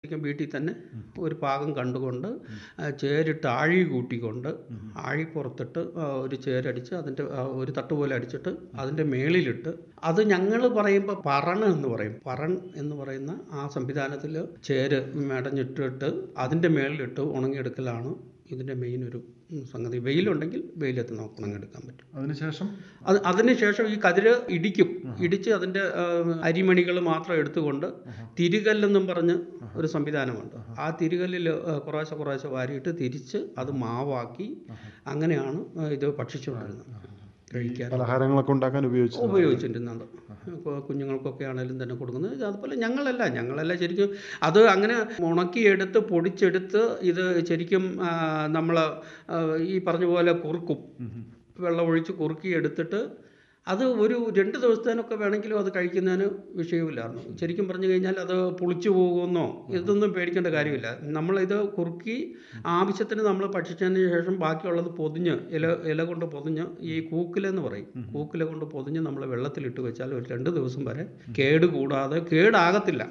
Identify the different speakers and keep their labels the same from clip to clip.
Speaker 1: ശരിക്കും വീട്ടിൽ തന്നെ ഒരു പാകം കണ്ടുകൊണ്ട് ആ, ചേരിട്ട് ആഴി കൂട്ടിക്കൊണ്ട് ആഴി പുറത്തിട്ട് ആ, ഒരു ചേരടിച്ച് അതിൻ്റെ ആ, ഒരു തട്ട് പോലെ അടിച്ചിട്ട് അതിൻ്റെ മേളിലിട്ട് അത് ഞങ്ങൾ പറയുമ്പോൾ പറണ് എന്ന് പറയും പറൺ എന്ന് പറയുന്ന ആ സംവിധാനത്തിൽ ചേര് മെടഞ്ഞിട്ടിട്ട് അതിൻ്റെ മേളിലിട്ട് ഉണങ്ങിയെടുക്കലാണ് ഇതിൻ്റെ മെയിൻ ഒരു ഉം, സംഗതി വെയിലുണ്ടെങ്കിൽ വെയിലത്ത് നമുക്ക് ഉണങ്ങിയെടുക്കാൻ പറ്റും
Speaker 2: അതിനുശേഷം
Speaker 1: അത് അതിനുശേഷം ഈ കതിര് ഇടിക്കും ഇടിച്ച് അതിൻ്റെ അരിമണികൾ മാത്രം എടുത്തുകൊണ്ട് തിരികല്ലെന്നും പറഞ്ഞ് ഒരു സംവിധാനമുണ്ട് ആ തിരികല്ലിൽ കുറേശ്ശെ കുറേശ്ശെ വാരിയിട്ട് തിരിച്ച് അത് മാവാക്കി അങ്ങനെയാണ് ആ, ഇത് ഭക്ഷിച്ചുകൊണ്ടിരുന്നത് കഴിക്കാൻ
Speaker 2: പലഹാരങ്ങളൊക്കെ ഉണ്ടാക്കാൻ ഉപയോഗിച്ചു
Speaker 1: ഉപയോഗിച്ചിരുന്നത് കു- കുഞ്ഞുങ്ങൾക്കൊക്കെ ആണെങ്കിലും തന്നെ കൊടുക്കുന്നത് ഇത് അതുപോലെ ഞങ്ങളല്ല ഞങ്ങളല്ല ശരിക്കും അത് അങ്ങനെ ഉണക്കിയെടുത്ത് പൊടിച്ചെടുത്ത് ഇത് ശരിക്കും നമ്മൾ ഈ പറഞ്ഞ പോലെ കുറുക്കും വെള്ളം ഒഴിച്ച് കുറുക്കി എടുത്തിട്ട് അത് ഒരു രണ്ട് ദിവസത്തേനൊക്കെ വേണമെങ്കിലും അത് കഴിക്കുന്നതിന് വിഷയമില്ലായിരുന്നു ശരിക്കും പറഞ്ഞു കഴിഞ്ഞാൽ അത് പുളിച്ചു പോകുമെന്നോ ഇതൊന്നും പേടിക്കേണ്ട കാര്യമില്ല നമ്മളിത് കുറുക്കി ആവശ്യത്തിന് നമ്മൾ ഭക്ഷിച്ചതിന് ശേഷം ബാക്കിയുള്ളത് പൊതിഞ്ഞ് ഇല ഇല കൊണ്ട് പൊതിഞ്ഞ് ഈ കൂക്കിലെന്ന് പറയും കൂക്കില കൊണ്ട് പൊതിഞ്ഞ് നമ്മൾ വെള്ളത്തിലിട്ട് വെച്ചാൽ ഒരു രണ്ട് ദിവസം വരെ കേട് കൂടാതെ കേടാകത്തില്ല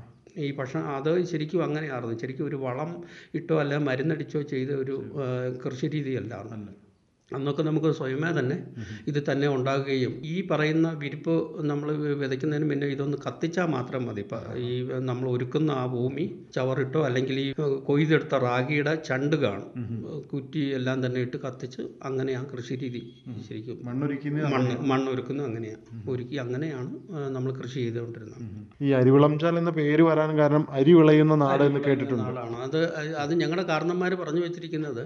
Speaker 1: ഈ ഭക്ഷണം അത് ശരിക്കും അങ്ങനെയായിരുന്നു ശരിക്കും ഒരു വളം ഇട്ടോ അല്ല മരുന്നടിച്ചോ ചെയ്ത ഒരു ആ, കൃഷി രീതിയല്ലായിരുന്നു അന്നൊക്കെ നമുക്ക് സ്വയമേ തന്നെ ഇത് തന്നെ ഉണ്ടാകുകയും ഈ പറയുന്ന വിരിപ്പ് നമ്മൾ വിതയ്ക്കുന്നതിന് മുന്നേ ഇതൊന്ന് കത്തിച്ചാൽ മാത്രം മതി ഇപ്പം ഈ നമ്മൾ ഒരുക്കുന്ന ആ ഭൂമി ചവറിട്ടോ അല്ലെങ്കിൽ ഈ കൊയ്തെടുത്ത റാഗിയുടെ ചണ്ട് കാണും കുറ്റി എല്ലാം തന്നെ ഇട്ട് കത്തിച്ച് അങ്ങനെ ആ കൃഷി രീതി ശരിക്കും
Speaker 2: മണ്ണൊരുക്കുന്ന
Speaker 1: മണ്ണ് മണ്ണ് ഒരുക്കുന്നത് അങ്ങനെയാണ് ഒരുക്കി അങ്ങനെയാണ് നമ്മൾ കൃഷി ചെയ്തുകൊണ്ടിരുന്നത്
Speaker 2: ഈ അരിവിളംചാൽ എന്ന പേര് വരാൻ കാരണം അരി വിളയുന്ന നാട് എന്ന് കേട്ടിട്ടുണ്ട്
Speaker 1: നാടാണ് അത് അത് ഞങ്ങളുടെ കാരണന്മാർ പറഞ്ഞു വെച്ചിരിക്കുന്നത്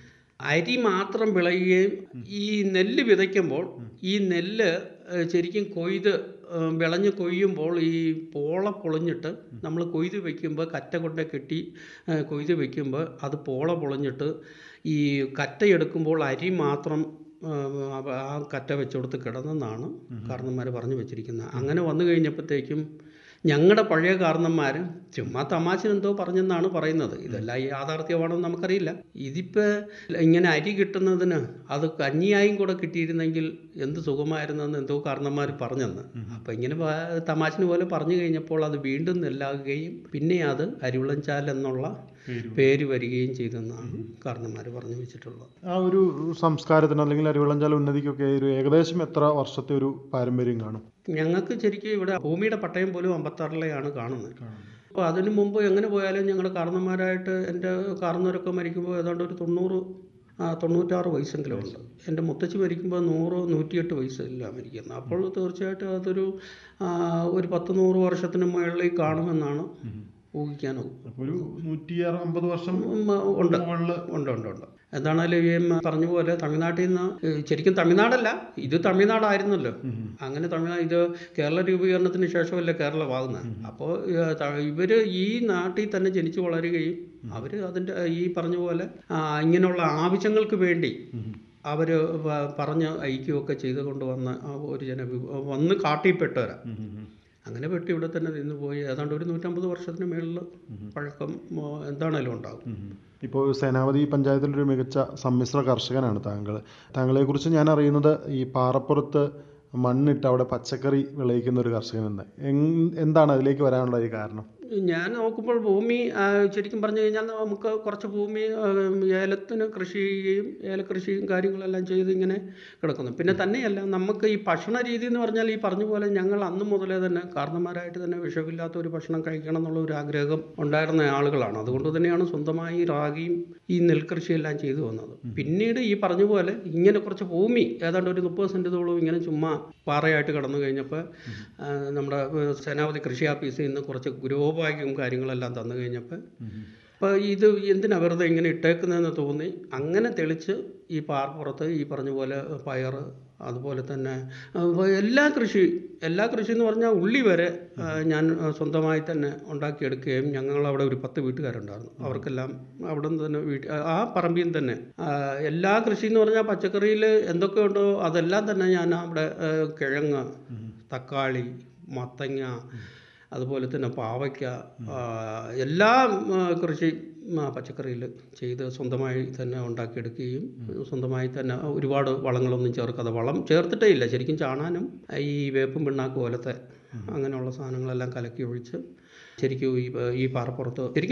Speaker 1: അരി മാത്രം വിളയുകയും ഈ നെല്ല് വിതയ്ക്കുമ്പോൾ ഈ നെല്ല് ഏഹ്, ശരിക്കും കൊയ്ത് ഏഹ്, വിളഞ്ഞ് കൊയ്യുമ്പോൾ ഈ പോള പൊളിഞ്ഞിട്ട് നമ്മൾ കൊയ്ത് വെക്കുമ്പോൾ കറ്റ കൊണ്ട് കെട്ടി ഏഹ്, കൊയ്ത് വെക്കുമ്പോൾ അത് പോള പൊളിഞ്ഞിട്ട് ഈ കറ്റയെടുക്കുമ്പോൾ അരി മാത്രം ഏഹ്, അവ- ആ കറ്റ വെച്ചുകൊടുത്ത് കിടന്നെന്നാണ് കാരണന്മാർ പറഞ്ഞു വെച്ചിരിക്കുന്നത് അങ്ങനെ വന്നു കഴിഞ്ഞപ്പോഴത്തേക്കും ഞങ്ങളുടെ പഴയ കാരണന്മാർ ചുമ്മാ തമാശ എന്തോ പറഞ്ഞെന്നാണ് പറയുന്നത് ഇതെല്ലാം യാഥാർത്ഥ്യമാണെന്ന് നമുക്കറിയില്ല ഇതിപ്പോൾ ഇങ്ങനെ അരി കിട്ടുന്നതിന് അത് കഞ്ഞിയായും കൂടെ കിട്ടിയിരുന്നെങ്കിൽ എന്ത് സുഖമായിരുന്നെന്ന് എന്തോ കാരണന്മാർ പറഞ്ഞെന്ന് അപ്പം ഇങ്ങനെ പ- തമാശന് പോലെ പറഞ്ഞു കഴിഞ്ഞപ്പോൾ അത് വീണ്ടും നെല്ലാകുകയും പിന്നെ അത് അരിവിളഞ്ചാൽ എന്നുള്ള പേര് വരികയും ചെയ്തെന്നാണ് കാരണന്മാർ പറഞ്ഞു വെച്ചിട്ടുള്ളത്
Speaker 2: ആ ഒരു സംസ്കാരത്തിന് അല്ലെങ്കിൽ അരിവിളഞ്ചാൽ ഉന്നതിക്കൊക്കെ ഒരു ഏകദേശം എത്ര വർഷത്തെ ഒരു പാരമ്പര്യം കാണും
Speaker 1: ഞങ്ങൾക്ക് ശരിക്കും ഇവിടെ ഭൂമിയുടെ പട്ടയം പോലും അമ്പത്താറിലെയാണ് കാണുന്നത് അപ്പോൾ അതിനു മുമ്പ് എങ്ങനെ പോയാലും ഞങ്ങളുടെ കാരണന്മാരായിട്ട് എൻ്റെ കാരണവരൊക്കെ മരിക്കുമ്പോൾ ഏതാണ്ട് ഒരു തൊണ്ണൂറ് ആ, തൊണ്ണൂറ്റാറ് വയസ്സെങ്കിലും ഉണ്ട് എൻ്റെ മുത്തച്ഛി മരിക്കുമ്പോൾ നൂറ് നൂറ്റിയെട്ട് വയസ്സിലാണ് മരിക്കുന്നത് അപ്പോൾ തീർച്ചയായിട്ടും അതൊരു ആ, ഒരു പത്ത് നൂറ് വർഷത്തിന് മുകളിൽ കാണുമെന്നാണ് ഊഹിക്കാനോ
Speaker 2: അപ്പോൾ ഒരു നൂറ്റി അമ്പത് വർഷം
Speaker 1: ഉണ്ട്
Speaker 2: മുകളിൽ
Speaker 1: ഉണ്ട് ഉണ്ട് ഉണ്ട് എന്താണേലും ഈ ഉം പറഞ്ഞ പോലെ തമിഴ്നാട്ടിൽ നിന്ന് ഏ, ശരിക്കും തമിഴ്നാടല്ല ഇത് തമിഴ്നാടായിരുന്നല്ലോ അങ്ങനെ തമിഴ്നാട് ഇത് കേരള രൂപീകരണത്തിന് ശേഷമല്ലേ കേരളമാകുന്നത് അപ്പോൾ ഇവർ ഈ നാട്ടിൽ തന്നെ ജനിച്ചു വളരുകയും അവർ അതിൻ്റെ ഈ പറഞ്ഞ പോലെ ആ, ഇങ്ങനെയുള്ള ആവശ്യങ്ങൾക്ക് വേണ്ടി അവർ പറഞ്ഞ് ഐക്യമൊക്കെ ചെയ്തുകൊണ്ട് വന്ന ആ ഒരു ജന വന്ന് കാട്ടിപ്പെട്ടവരാ അങ്ങനെ പെട്ട് ഇവിടെ തന്നെ നിന്ന് പോയി ഏതാണ്ട് ഒരു നൂറ്റമ്പത് വർഷത്തിന് മേളിൽ പഴക്കം ആ, എന്താണേലും ഉണ്ടാകും
Speaker 2: ഇപ്പോൾ സേനാപതി പഞ്ചായത്തിലൊരു മികച്ച സമ്മിശ്ര കർഷകനാണ് താങ്കൾ താങ്കളെക്കുറിച്ച് ഞാൻ അറിയുന്നത് ഈ പാറപ്പുറത്ത് മണ്ണിട്ട് അവിടെ പച്ചക്കറി വിളയിക്കുന്ന ഒരു കർഷകനെന്ന് എങ്- എന്താണ് അതിലേക്ക് വരാനുള്ള ഈ കാരണം
Speaker 1: ഞാൻ നോക്കുമ്പോൾ ഭൂമി ആ, ശരിക്കും പറഞ്ഞു കഴിഞ്ഞാൽ നമുക്ക് കുറച്ച് ഭൂമി ആ, ഏലത്തിന് കൃഷി ചെയ്യുകയും ഏലകൃഷിയും കാര്യങ്ങളെല്ലാം ചെയ്ത് ഇങ്ങനെ കിടക്കുന്നു പിന്നെ തന്നെയല്ല നമുക്ക് ഈ ഭക്ഷണ രീതി എന്ന് പറഞ്ഞാൽ ഈ പറഞ്ഞ പോലെ ഞങ്ങൾ അന്ന് മുതലേ തന്നെ കാരണന്മാരായിട്ട് തന്നെ വിഷമില്ലാത്ത ഒരു ഭക്ഷണം കഴിക്കണം എന്നുള്ള ഒരു ആഗ്രഹം ഉണ്ടായിരുന്ന ആളുകളാണ് അതുകൊണ്ട് തന്നെയാണ് സ്വന്തമായി റാഗിയും ഈ നെൽകൃഷിയെല്ലാം ചെയ്തു വന്നത് പിന്നീട് ഈ പറഞ്ഞ പോലെ ഇങ്ങനെ കുറച്ച് ഭൂമി ഏതാണ്ട് ഒരു മുപ്പത് സെൻറ്റോളം ഇങ്ങനെ ചുമ്മാ പാറയായിട്ട് കടന്നു കഴിഞ്ഞപ്പോൾ ആ, നമ്മുടെ ഏ, സേനാപതി കൃഷി ഓഫീസിൽ നിന്ന് കുറച്ച് ഗ്രോ ബാഗും കാര്യങ്ങളെല്ലാം തന്നു കഴിഞ്ഞപ്പോൾ അപ്പോൾ ഇത് എന്തിനാ വെറുതെ ഇങ്ങനെ ഇട്ടേക്കുന്നതെന്ന് തോന്നി അങ്ങനെ തെളിച്ച് ഈ പാർപ്പുറത്ത് ഈ പറഞ്ഞ പോലെ പയർ അതുപോലെ തന്നെ ആ, ഇപ്പൊ എല്ലാ കൃഷി എല്ലാ കൃഷി എന്ന് പറഞ്ഞാൽ ഉള്ളി വരെ ആ, ഞാൻ ആ, സ്വന്തമായി തന്നെ ഉണ്ടാക്കിയെടുക്കുകയും ഞങ്ങൾ അവിടെ ഒരു പത്ത് വീട്ടുകാരുണ്ടായിരുന്നു അവർക്കെല്ലാം അവിടെ നിന്ന് തന്നെ വീട്ടിൽ ആ പറമ്പിൽ നിന്ന് തന്നെ ആ, എല്ലാ കൃഷി എന്ന് പറഞ്ഞാൽ പച്ചക്കറിയിൽ എന്തൊക്കെ ഉണ്ടോ അതെല്ലാം തന്നെ ഞാൻ അവിടെ ആ, കിഴങ്ങ് തക്കാളി മത്തങ്ങ അതുപോലെ തന്നെ പാവയ്ക്ക ആ, എല്ലാ ആ, കൃഷി പച്ചക്കറിയിൽ ചെയ്ത് സ്വന്തമായി തന്നെ ഉണ്ടാക്കിയെടുക്കുകയും സ്വന്തമായി തന്നെ ഒരുപാട് വളങ്ങളൊന്നും ചേർക്കാതെ വളം ചേർത്തിട്ടേ ഇല്ല ശരിക്കും ചാണാനും ഈ വേപ്പും പിണ്ണാക്ക് പോലത്തെ അങ്ങനെയുള്ള സാധനങ്ങളെല്ലാം കലക്കി ഒഴിച്ച് ശരിക്കും ഈ ഈ പാറപ്പുറത്ത് ശരിക്കും